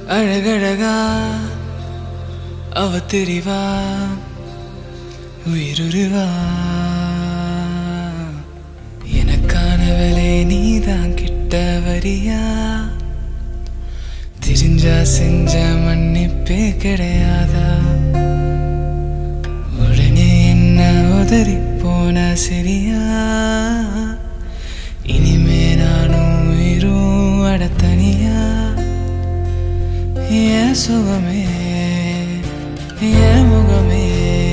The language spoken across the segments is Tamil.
அழகழகா அவ தெரிவா உயிருருவா எனக்கானவளே நீதான் கிட்ட வரியா தெரிஞ்சா செஞ்ச மன்னிப்பே கிடையாதா உடனே என்ன உதறி போன சரியா இனிமே நானும் உயிரும் அடத்தனியா என் சுகமே என் முகமே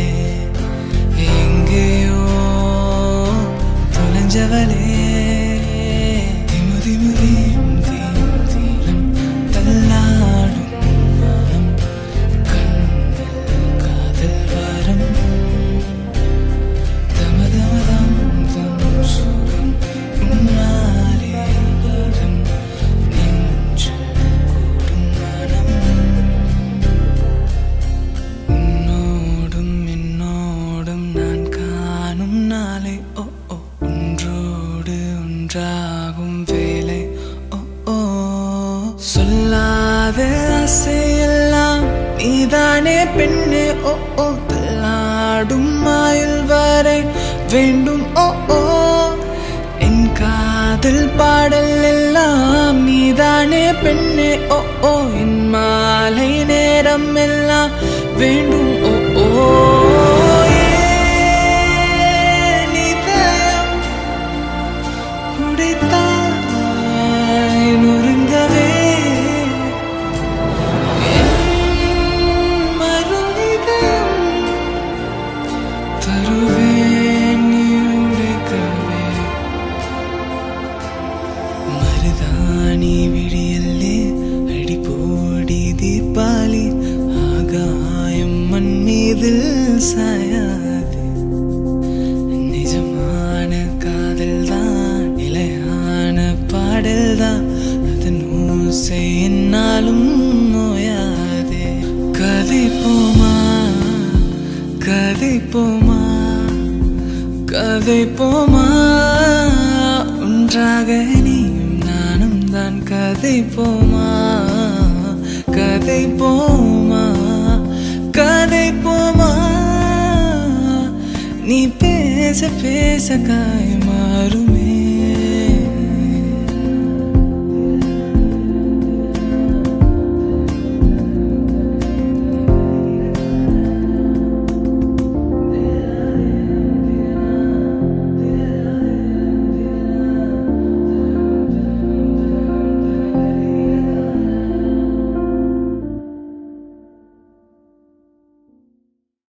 எங்கேயோ தொலைஞ்சவளே திமு திமு தீம் தீம் தீரம் தள்ளாடும் வானம் கண்ணில் காதல் வாரம் தம தம தம் தம் சுகம் உன்னாலே நீரம் நெஞ்சில் கூடும் மனம் உன்னோடும் என்னோடும் நான் காணும் நாளை ஓ ஓ ஒன்றோடு ஒன்றாகும் வேலை ஓ ஓ சொல்லாத ஆசையெல்லாம் நீதானே பெண்ணே ஓ ஓ தள்ளாடும் மாயில் வரை வேண்டும் ஓ ஓ என் காதல் பாடல் எல்லாம் நீதானே பெண்ணே ஓ ஓ என் மாலை நேரம் எல்லாம் வேண்டும் ஓ ஓ ஏன் இதயம் உடைத்தாய் நொறுங்கவே என் மறு இதயம் தருவேன் நீ உடைக்கவே மருதாணி விடியல்லே அடிப்போடி தீபாலி ஆகாயம் மண் மீதில் சாயாது நிஜமான காதல் தான் நிலையான பாடல் தான் அதன் ஓசை என்னாலும் நோயாதே கதை போமா கதை போமா கதை போமா ஒன்றாக நீயும் நானும் தான் கதை போமா கதை போமா கதை போமா நீ பேச பேச காய் மாறுமே